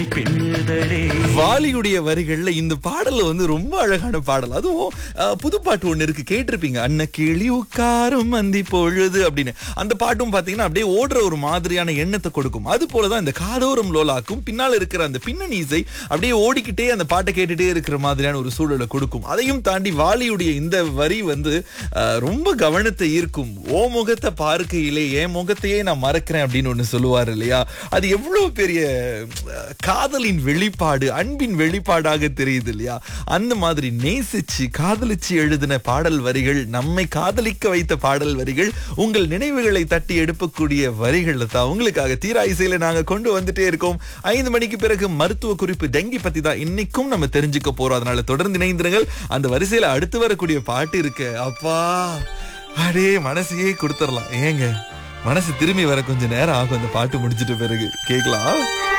பின்னுதடே வாலியுடைய வரிகள்ல இந்த பாடல் வந்து ரொம்ப அழகான பாடல் அதுவும் அஹ், புது பாட்டு ஒண்ணு இருக்கு கேட்டிருப்பீங்க அன்ன கிளி உட்காரும் அந்தி பொழுது அப்படின்னு அந்த பாட்டும் பாத்தீங்கன்னா அப்படியே ஓடுற ஒரு மாதிரியான எண்ணத்தை கொடுக்கும் அது போலதான் இந்த காதோரம் லோலாக்கும் பின்னால் இருக்கிற அந்த பின்னணி இசை அப்படியே ஓடிக்கிட்டே அந்த பாட்டை கேட்டுட்டே இருக்கிற மாதிரியான ஒரு சூழலை கொடுக்கும் அதையும் தாண்டி வாலியுடைய இந்த வரி வந்து அஹ், ரொம்ப கவனத்தை ஈர்க்கும் ஓ முகத்தை பார்க்கையிலே என் முகத்தையே நான் மறக்கிறேன் அப்படின்னு ஒண்ணு சொல்லுவார் இல்லையா அது எவ்வளவு பெரிய அஹ், காதலின் வெளிப்பாடு அன்பின் வெளிப்பாடாக தெரியுது இல்லையா அந்த மாதிரி நேசிச்சு காதலிச்சு எழுதின பாடல் வரிகள் நம்மை காதலிக்க வைத்த பாடல் வரிகள் உங்கள் நினைவுகளை தட்டி எடுப்பக்கூடிய வரிகள் தான் உங்களுக்காக தீரா இசையில நாங்க கொண்டு வந்துட்டே இருக்கோம் ஐந்து மணிக்கு பிறகு மருத்துவ குறிப்பு டெங்கி பத்தி தான் இன்னைக்கும் நம்ம தெரிஞ்சுக்க போறோம் அதனால தொடர்ந்து இணைந்திருங்கள் அந்த வரிசையில அடுத்து வரக்கூடிய பாட்டு இருக்கு அப்பா அடே மனசையே கொடுத்துடலாம் ஏங்க மனசு திரும்பி வர கொஞ்சம் நேரம் ஆகும் அந்த பாட்டு முடிச்சிட்ட பிறகு கேக்கலாம்